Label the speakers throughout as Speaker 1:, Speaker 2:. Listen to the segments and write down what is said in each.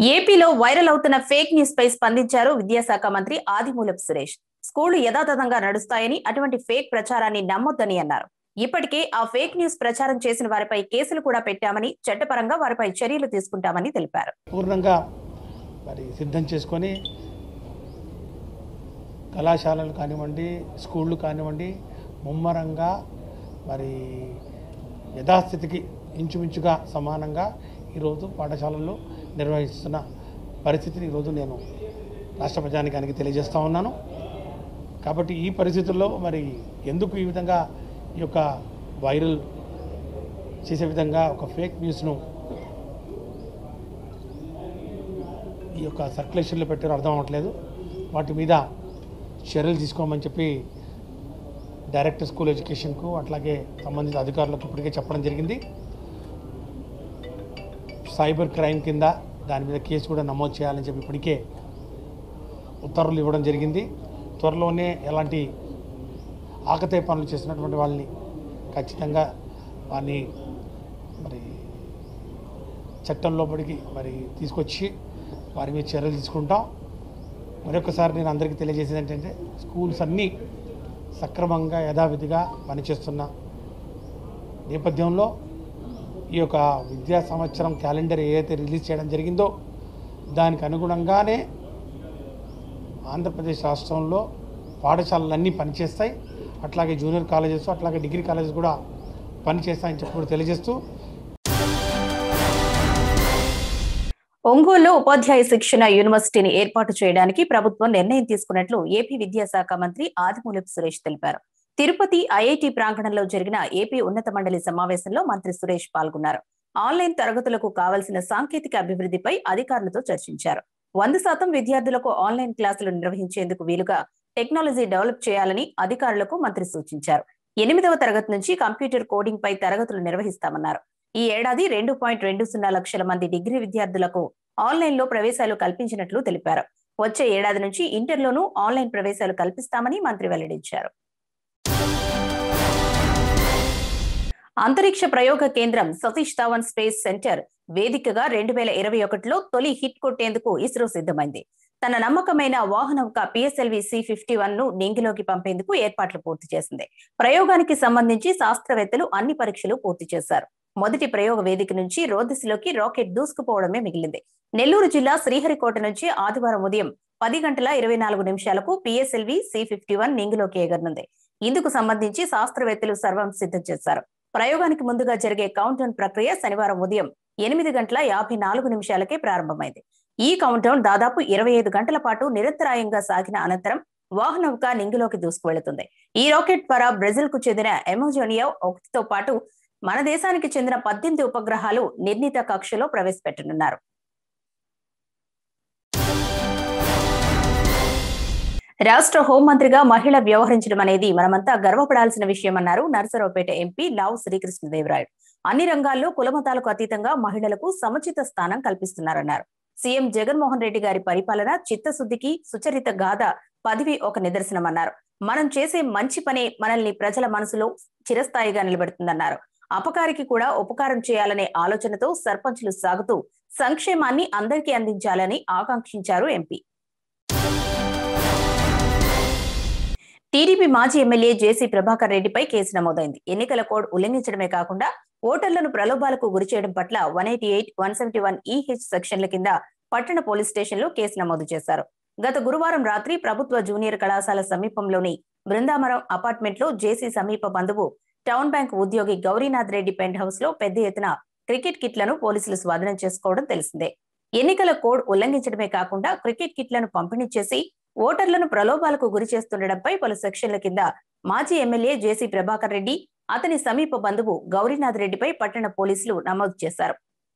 Speaker 1: ఏపీలో వైరల్ అవుతున్న fake news పై స్పందించారు విద్యాశాఖ మంత్రి ఆదిమూలపు సురేష్ స్కూళ్లు యథాతథంగా నడుస్తాయని అటువంటి ఫేక్ ప్రచారాన్ని నమ్మొద్దని అన్నారు ఇప్పటికే ఆ ఫేక్ న్యూస్ ప్రచారం చేసిన వారిపై కేసులు కూడా పెట్టామని చట్టపరంగా వారిపై చర్యలు తీసుకుంటామని తెలిపారు
Speaker 2: పూర్ణంగా మరి సిద్ధం చేసుకొని కళాశాలలు కానివ్వండి స్కూళ్ళు కానివ్వండి ముమ్మరంగా మరి యథాస్థితికి ఇంచుమించుగా సమానంగా ఈరోజు పాఠశాలల్లో నిర్వహిస్తున్న పరిస్థితిని ఈరోజు నేను రాష్ట్ర ప్రజానికానికి తెలియజేస్తా ఉన్నాను కాబట్టి ఈ పరిస్థితుల్లో మరి ఎందుకు ఈ విధంగా ఈ యొక్క వైరల్ చేసే విధంగా ఒక ఫేక్ న్యూస్ను ఈ యొక్క సర్క్యులేషన్లో పెట్టారో అర్థం అవ్వట్లేదు వాటి మీద చర్యలు తీసుకోమని చెప్పి డైరెక్టర్ స్కూల్ ఎడ్యుకేషన్కు అట్లాగే సంబంధిత అధికారులకు ఇప్పటికే చెప్పడం జరిగింది సైబర్ క్రైమ్ కింద దాని మీద కేసు కూడా నమోదు చేయాలని చెప్పి ఇప్పటికే ఉత్తర్వులు ఇవ్వడం జరిగింది త్వరలోనే ఎలాంటి ఆకతాయి పనులు చేసినటువంటి వాళ్ళని ఖచ్చితంగా వారిని మరి చట్టం లోపలికి మరి తీసుకొచ్చి వారి మీద చర్యలు తీసుకుంటాం మరొకసారి నేను అందరికీ తెలియజేసేది ఏంటంటే స్కూల్స్ అన్నీ సక్రమంగా యథావిధిగా పనిచేస్తున్న నేపథ్యంలో ఈ యొక్క విద్యా సంవత్సరం క్యాలెండర్ ఏదైతే రిలీజ్ చేయడం జరిగిందో దానికి అనుగుణంగానే ఆంధ్రప్రదేశ్ రాష్ట్రంలో పాఠశాలలన్నీ పనిచేస్తాయి అట్లాగే జూనియర్ కాలేజెస్ అట్లాగే డిగ్రీ కాలేజెస్ కూడా పనిచేస్తాయని చెప్పి కూడా తెలియజేస్తూ
Speaker 1: ఒంగోలులో ఉపాధ్యాయ శిక్షణ యూనివర్సిటీని ఏర్పాటు చేయడానికి ప్రభుత్వం నిర్ణయం తీసుకున్నట్లు ఏపీ విద్యాశాఖ మంత్రి ఆదిమూలపు సురేష్ తెలిపారు తిరుపతి ఐఐటి ప్రాంగణంలో జరిగిన ఏపీ ఉన్నత మండలి సమావేశంలో మంత్రి సురేష్ పాల్గొన్నారు ఆన్లైన్ తరగతులకు కావలసిన సాంకేతిక అభివృద్ధిపై అధికారులతో చర్చించారు వంద శాతం విద్యార్థులకు ఆన్లైన్ క్లాసులు నిర్వహించేందుకు వీలుగా టెక్నాలజీ డెవలప్ చేయాలని అధికారులకు మంత్రి సూచించారు ఎనిమిదవ తరగతి నుంచి కంప్యూటర్ కోడింగ్ పై తరగతులు నిర్వహిస్తామన్నారు ఈ ఏడాది రెండు పాయింట్ రెండు సున్నా లక్షల మంది డిగ్రీ విద్యార్థులకు ఆన్లైన్ లో ప్రవేశాలు కల్పించినట్లు తెలిపారు వచ్చే ఏడాది నుంచి ఇంటర్లోనూ ఆన్లైన్ ప్రవేశాలు కల్పిస్తామని మంత్రి వెల్లడించారు అంతరిక్ష ప్రయోగ కేంద్రం సతీష్ ధావన్ స్పేస్ సెంటర్ వేదికగా రెండు వేల ఇరవై ఒకటిలో తొలి హిట్ కొట్టేందుకు ఇస్రో సిద్ధమైంది తన నమ్మకమైన వాహనౌక పిఎస్ఎల్వి సి ఫిఫ్టీ వన్ ను నింగిలోకి పంపేందుకు ఏర్పాట్లు పూర్తి చేసింది ప్రయోగానికి సంబంధించి శాస్త్రవేత్తలు అన్ని పరీక్షలు పూర్తి చేశారు మొదటి ప్రయోగ వేదిక నుంచి రోదిశలోకి రాకెట్ దూసుకుపోవడమే మిగిలింది నెల్లూరు జిల్లా శ్రీహరికోట నుంచి ఆదివారం ఉదయం పది గంటల ఇరవై నాలుగు నిమిషాలకు పిఎస్ఎల్వి సి ఫిఫ్టీ వన్ నింగిలోకి ఎగరనుంది ఇందుకు సంబంధించి శాస్త్రవేత్తలు సర్వం సిద్ధం చేశారు ప్రయోగానికి ముందుగా జరిగే కౌంట్ డౌన్ ప్రక్రియ శనివారం ఉదయం ఎనిమిది గంటల యాభై నాలుగు నిమిషాలకే ప్రారంభమైంది ఈ కౌంట్ డౌన్ దాదాపు ఇరవై ఐదు గంటల పాటు నిరంతరాయంగా సాగిన అనంతరం వాహనౌక నింగిలోకి దూసుకువెళుతుంది ఈ రాకెట్ ద్వారా బ్రెజిల్ కు చెందిన ఎమోజోనియా ఒకటితో పాటు మన దేశానికి చెందిన పద్దెనిమిది ఉపగ్రహాలు నిర్ణీత కక్షలో ప్రవేశపెట్టనున్నారు రాష్ట్ర హోంమంత్రిగా మహిళ వ్యవహరించడం అనేది మనమంతా గర్వపడాల్సిన విషయమన్నారు నరసరావుపేట ఎంపీ లావు శ్రీకృష్ణదేవరాయుడు అన్ని రంగాల్లో కులమతాలకు అతీతంగా మహిళలకు సముచిత స్థానం కల్పిస్తున్నారన్నారు సీఎం జగన్మోహన్ రెడ్డి గారి పరిపాలన చిత్తశుద్ధికి సుచరిత గాథ పదవి ఒక నిదర్శనమన్నారు మనం చేసే మంచి పనే మనల్ని ప్రజల మనసులో చిరస్థాయిగా నిలబెడుతుందన్నారు అపకారికి కూడా ఉపకారం చేయాలనే ఆలోచనతో సర్పంచులు సాగుతూ సంక్షేమాన్ని అందరికీ అందించాలని ఆకాంక్షించారు ఎంపీ టీడీపీ మాజీ ఎమ్మెల్యే జేసీ ప్రభాకర్ రెడ్డిపై కేసు నమోదైంది ఎన్నికల కోడ్ ఉల్లంఘించడమే కాకుండా ఓటర్లను ప్రలోభాలకు గురిచేయడం పట్ల one eighty eight one seventy one E H సెక్షన్ల కింద పట్టణ పోలీస్ స్టేషన్లో కేసు నమోదు చేశారు గత గురువారం రాత్రి ప్రభుత్వ జూనియర్ కళాశాల సమీపంలోని బృందావరం అపార్ట్మెంట్ లో జేసీ సమీప బంధువు టౌన్ బ్యాంక్ ఉద్యోగి గౌరీనాథ్ రెడ్డి పెంట్ హౌస్ లో పెద్ద ఎత్తున క్రికెట్ కిట్లను పోలీసులు స్వాధీనం చేసుకోవడం తెలిసిందే ఎన్నికల కోడ్ ఉల్లంఘించడమే కాకుండా క్రికెట్ కిట్లను పంపిణీ చేసి ఓటర్లను ప్రలోభాలకు గురి చేస్తుండటంపై పలు సెక్షన్ల కింద మాజీ ఎమ్మెల్యే జేసీ ప్రభాకర్ రెడ్డి అతని సమీప బంధువు గౌరీనాథ్ రెడ్డిపై పట్టణ పోలీసులు నమోదు చేశారు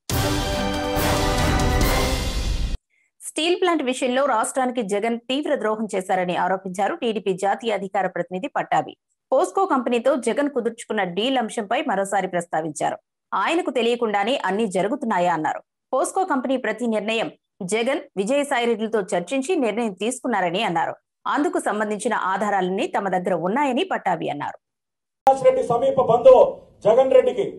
Speaker 1: స్టీల్ ప్లాంట్ విషయంలో రాష్ట్రానికి జగన్ తీవ్ర ద్రోహం చేశారని ఆరోపించారు టీడీపీ జాతీయ అధికార ప్రతినిధి పట్టాభి పోస్కో కంపెనీతో జగన్ కుదుర్చుకున్న డీల్ అంశంపై మరోసారి ప్రస్తావించారు ఆయనకు తెలియకుండానే అన్ని జరుగుతున్నాయా అన్నారు పోస్కో కంపెనీ ప్రతి నిర్ణయం జగన్ విజయసాయిరెడ్డిలతో చర్చించి నిర్ణయం తీసుకున్నారని అన్నారు అందుకు సంబంధించిన ఆధారాలన్నీ తమ దగ్గర ఉన్నాయని పట్టాభి అన్నారు
Speaker 3: శ్రీనివాస్ రెడ్డి సమీప బంధువు జగన్ రెడ్డికి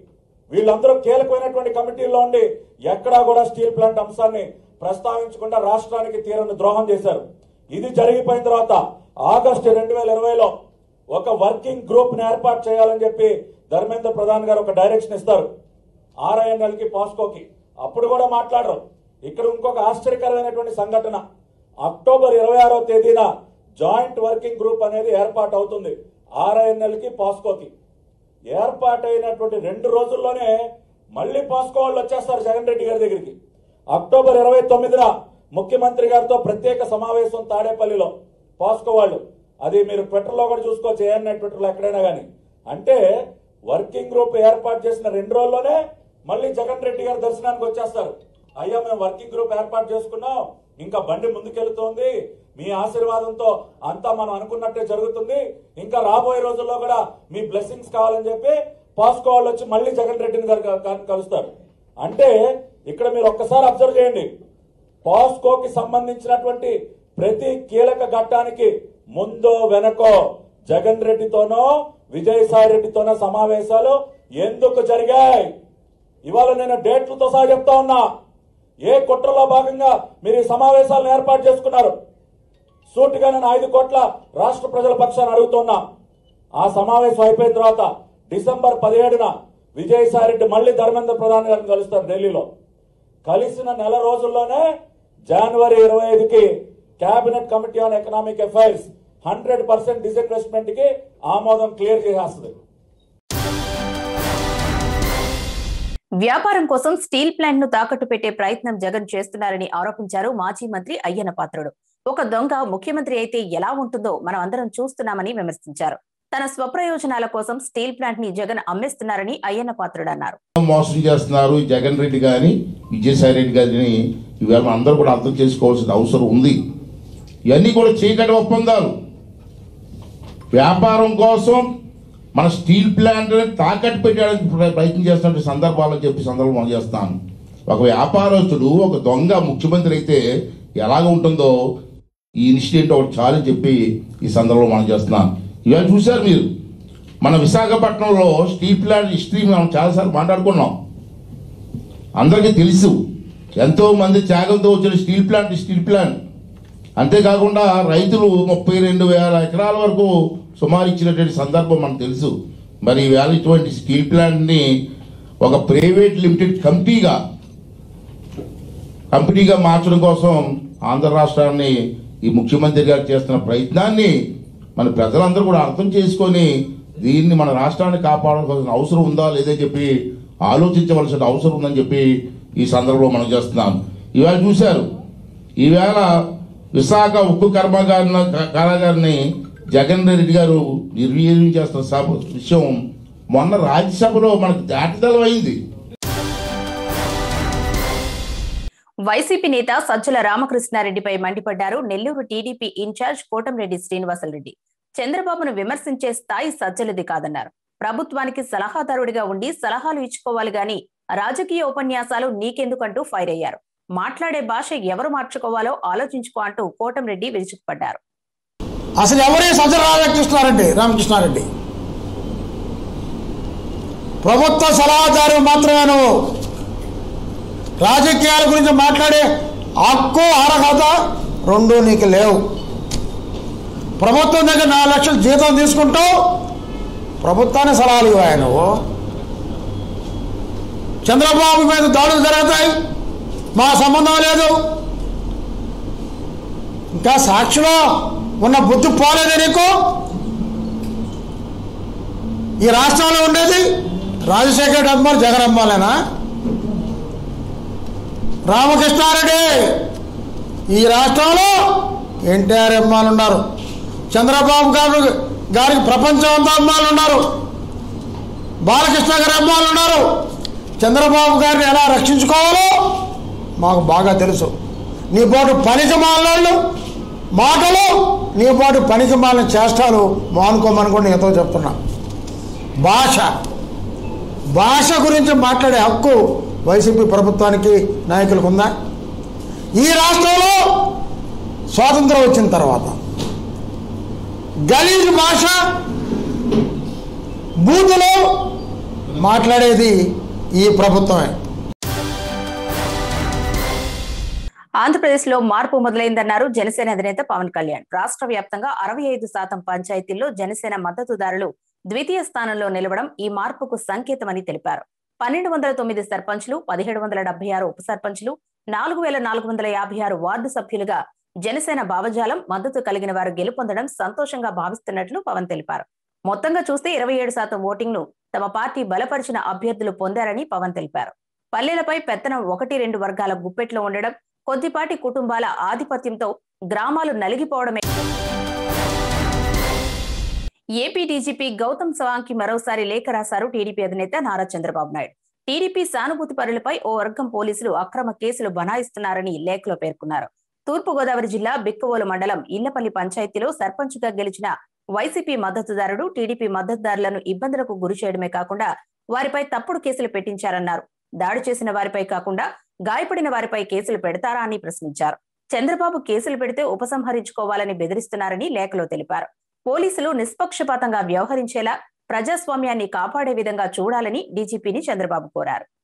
Speaker 3: వీళ్ళందరూ కీలకమైనటువంటి కమిటీల్లో ఉండి ఎక్కడా కూడా స్టీల్ ప్లాంట్ అంశాన్ని ప్రస్తావించకుండా రాష్ట్రానికి తీరని ద్రోహం చేశారు ఇది జరిగిపోయిన తర్వాత ఆగస్టు రెండు వేల ఇరవైలో ఒక వర్కింగ్ గ్రూప్ ని ఏర్పాటు చేయాలని చెప్పి ధర్మేంద్ర ప్రధాన్ గారు ఒక డైరెక్షన్ ఇస్తారు ఆర్ఐఎన్ఎల్ కి పాస్కోకి అప్పుడు కూడా మాట్లాడరు ఇక్కడ ఇంకొక ఆశ్చర్యకరమైనటువంటి సంఘటన అక్టోబర్ ఇరవై ఆరో తేదీన జాయింట్ వర్కింగ్ గ్రూప్ అనేది ఏర్పాటు అవుతుంది ఆర్ఐఎన్ఎల్ కి పాస్కోకి ఏర్పాటైనటువంటి రెండు రోజుల్లోనే మళ్ళీ పాస్కో వాళ్ళు వచ్చేస్తారు జగన్ రెడ్డి గారి దగ్గరికి అక్టోబర్ ఇరవై తొమ్మిదిన ముఖ్యమంత్రి గారితో ప్రత్యేక సమావేశం తాడేపల్లిలో పాస్కో వాళ్ళు అది మీరు ట్విట్టర్లో కూడా చూసుకోవచ్చు ఏఎన్ఐ ట్విట్టర్లో ఎక్కడైనా కానీ అంటే వర్కింగ్ గ్రూప్ ఏర్పాటు చేసిన రెండు రోజుల్లోనే మళ్ళీ జగన్ రెడ్డి గారి దర్శనానికి వచ్చేస్తారు అయ్యా మేము వర్కింగ్ గ్రూప్ ఏర్పాటు చేసుకున్నాం ఇంకా బండి ముందుకెళ్తోంది మీ ఆశీర్వాదంతో అంతా మనం అనుకున్నట్టే జరుగుతుంది ఇంకా రాబోయే రోజుల్లో కూడా మీ బ్లెస్సింగ్స్ కావాలని చెప్పి పాస్కో వాళ్ళు వచ్చి మళ్ళీ జగన్ రెడ్డిని గారు గారిని కలుస్తారు అంటే ఇక్కడ మీరు ఒక్కసారి అబ్జర్వ్ చేయండి పాస్కోకి సంబంధించినటువంటి ప్రతి కీలక ఘట్టానికి ముందో వెనకో జగన్ రెడ్డితోనో విజయసాయి రెడ్డితోనో సమావేశాలు ఎందుకు జరిగాయి ఇవాళ నేను డేట్లతో సహా చెప్తా ఉన్నా ఏ కుట్రలో భాగంగా మీరు ఈ సమావేశాలను ఏర్పాటు చేసుకున్నారు సూటిగా నేను ఐదు కోట్ల రాష్ట్ర ప్రజల పక్షాన్ని అడుగుతున్నా ఆ సమావేశం అయిపోయిన తర్వాత డిసెంబర్ పదిహేడున విజయసాయి రెడ్డి మళ్ళీ ధర్మేంద్ర ప్రధాన్ గారిని కలుస్తారు ఢిల్లీలో కలిసిన నెల రోజుల్లోనే జనవరి ఇరవై ఐదుకి cabinet committee on economic affairs hundred percent disinvestment కి ఆమోదం క్లియర్ చేసేస్తుంది
Speaker 1: వ్యాపారం కోసం స్టీల్ ప్లాంట్ ను తాకట్టు పెట్టే ప్రయత్నం జగన్ చేస్తున్నారని ఆరోపించారు మాజీ మంత్రి అయ్యన్న పాత్రుడు ఒక దొంగ ముఖ్యమంత్రి అయితే ఎలా ఉంటుందో మనం అందరం చూస్తున్నామని విమర్శించారు తన స్వప్రయోజనాల కోసం స్టీల్ ప్లాంట్ ని జగన్ అమ్మేస్తున్నారని అయ్యన్న పాత్రుడు అన్నారు
Speaker 4: మోసం చేస్తున్నారు ఈ జగన్ రెడ్డి గాని విజయసాయి రెడ్డి గారిని ఇవాళ మనం అందరూ కూడా అర్థం చేసుకోవాల్సిన అవసరం ఉంది ఇవన్నీ కూడా చీకటి ఒప్పందాలు వ్యాపారం కోసం మన స్టీల్ ప్లాంట్ తాకట్టు పెట్టడానికి ప్ర- ప్రయత్నం చేస్తున్న సందర్భాలని చెప్పి సందర్భం మనం చేస్తాను ఒక వ్యాపారస్తుడు ఒక దొంగ ముఖ్యమంత్రి అయితే ఎలాగ ఉంటుందో ఈ ఇన్సిడెంట్ ఒకటి చాలని చెప్పి ఈ సందర్భంలో మనం చేస్తున్నాం ఇవాళ చూశారు మీరు మన విశాఖపట్నంలో స్టీల్ ప్లాంట్ హిస్టరీ మనం చాలాసార్లు మాట్లాడుకున్నాం అందరికీ తెలుసు ఎంతో మంది త్యాగంతో వచ్చిన స్టీల్ ప్లాంట్ స్టీల్ ప్లాంట్ అంతేకాకుండా రైతులు ముప్పై రెండు వేల ఎకరాల వరకు సుమారు ఇచ్చినటువంటి సందర్భం మనకు తెలుసు మరి ఈవేళ ఇటువంటి స్టీల్ ప్లాంట్ని ఒక ప్రైవేట్ లిమిటెడ్ కంపెనీగా కంపెనీగా మార్చడం కోసం ఆంధ్ర రాష్ట్రాన్ని ఈ ముఖ్యమంత్రి గారు చేస్తున్న ప్రయత్నాన్ని మన ప్రజలందరూ కూడా అర్థం చేసుకొని దీన్ని మన రాష్ట్రాన్ని కాపాడాల్సిన అవసరం ఉందా లేదని చెప్పి ఆలోచించవలసిన అవసరం ఉందని చెప్పి ఈ సందర్భంలో మనం చేస్తున్నాం ఇవాళ చూశారు ఈవేళ విశాఖ ఉక్కు కర్మాగారి కారాగారిని జగన్ రెడ్డి గారు నిర్వీర్యం చేస్తున్న సభ విషయం మొన్న రాజ్యసభలో మనకు దాటిదలం అయింది
Speaker 1: వైసీపీ నేత సజ్జల రామకృష్ణారెడ్డిపై మండిపడ్డారు నెల్లూరు టీడీపీ ఇన్ఛార్జ్ కోటంరెడ్డి శ్రీనివాసరెడ్డి చంద్రబాబును విమర్శించే స్థాయి సజ్జలది కాదన్నారు ప్రభుత్వానికి సలహాదారుడిగా ఉండి సలహాలు ఇచ్చుకోవాలి గాని రాజకీయ ఉపన్యాసాలు నీకెందుకంటూ ఫైర్ అయ్యారు మాట్లాడే భాష ఎవరు మార్చుకోవాలో ఆలోచించుకో అంటూ కోటంరెడ్డి విరుచుకుపడ్డారు
Speaker 5: అసలు ఎవరే సజ్జల రామకృష్ణారెడ్డి రామకృష్ణారెడ్డి ప్రభుత్వ సలహాదారు మాత్రమే నువ్వు రాజకీయాల గురించి మాట్లాడే హక్కు అర్హత రెండు నీకు లేవు ప్రభుత్వం దగ్గర నాలుగు లక్షలు జీతం తీసుకుంటూ ప్రభుత్వాన్ని సలహాలు ఇవ్వాయి నువ్వు చంద్రబాబు మీద దాడులు జరుగుతాయి మా సంబంధం లేదు ఇంకా సాక్షిలో ఉన్న బుద్ధి పోలేదే నీకు ఈ రాష్ట్రంలో ఉండేది రాజశేఖర రెడ్డి అమ్మారు జగన్ అమ్మాలేనా రామకృష్ణారెడ్డి ఈ రాష్ట్రంలో ఎన్టీఆర్ అమ్మాలు ఉన్నారు చంద్రబాబు గారు గారికి ప్రపంచం అంతా అమ్మాలు ఉన్నారు బాలకృష్ణ గారి అమ్మాలు ఉన్నారు చంద్రబాబు గారిని ఎలా రక్షించుకోవాలో మాకు బాగా తెలుసు నీ పాటు పనికి మాలను మాటలు నీ పాటు పనికి మాలిన చేష్టాలు మానుకోమని కూడా నీతో చెప్తున్నా భాష భాష గురించి మాట్లాడే హక్కు వైసీపీ ప్రభుత్వానికి నాయకులకు ఉందా ఈ రాష్ట్రంలో స్వాతంత్రం వచ్చిన తర్వాత గలీజ్ భాష బూతులో మాట్లాడేది ఈ ప్రభుత్వమే
Speaker 1: ఆంధ్రప్రదేశ్ లో మార్పు మొదలైందన్నారు జనసేన అధినేత పవన్ కళ్యాణ్ రాష్ట్ర వ్యాప్తంగా అరవై ఐదు శాతం పంచాయతీల్లో జనసేన మద్దతుదారులు ద్వితీయ స్థానంలో నిలవడం ఈ మార్పుకు సంకేతమని తెలిపారు పన్నెండు వందల తొమ్మిది సర్పంచ్లు పదిహేడు వందల డెబ్బై ఆరు ఉప సర్పంచ్లు నాలుగు వేల నాలుగు వందల యాభై ఆరు వార్డు సభ్యులుగా జనసేన భావజాలం మద్దతు కలిగిన వారు గెలుపొందడం సంతోషంగా భావిస్తున్నట్లు పవన్ తెలిపారు మొత్తంగా చూస్తే ఇరవై ఏడు శాతం ఓటింగ్ ను తమ పార్టీ బలపరిచిన అభ్యర్థులు పొందారని పవన్ తెలిపారు పల్లెలపై పెత్తనం ఒకటి రెండు వర్గాల గుప్పెట్లో ఉండడం కొద్దిపాటి కుటుంబాల ఆధిపత్యంతో గ్రామాలు నలిగిపోవడమే ఏపీ డీజీపీ గౌతమ్ సవాంగ్కి మరోసారి లేఖ రాశారు టీడీపీ అధినేత నారా చంద్రబాబు నాయుడు టీడీపీ సానుభూతి పరులపై ఓ వర్గం పోలీసులు అక్రమ కేసులు బనాయిస్తున్నారని లేఖలో పేర్కొన్నారు తూర్పుగోదావరి జిల్లా బిక్కవోలు మండలం ఇళ్లపల్లి పంచాయతీలో సర్పంచ్గా గెలిచిన వైసీపీ మద్దతుదారుడు టీడీపీ మద్దతుదారులను ఇబ్బందులకు గురి చేయడమే కాకుండా వారిపై తప్పుడు కేసులు పెట్టించారన్నారు దాడి చేసిన వారిపై కాకుండా గాయపడిన వారిపై కేసులు పెడతారా అని ప్రశ్నించారు చంద్రబాబు కేసులు పెడితే ఉపసంహరించుకోవాలని బెదిరిస్తున్నారని లేఖలో తెలిపారు పోలీసులు నిష్పక్షపాతంగా వ్యవహరించేలా ప్రజాస్వామ్యాన్ని కాపాడే విధంగా చూడాలని డీజీపీని చంద్రబాబు కోరారు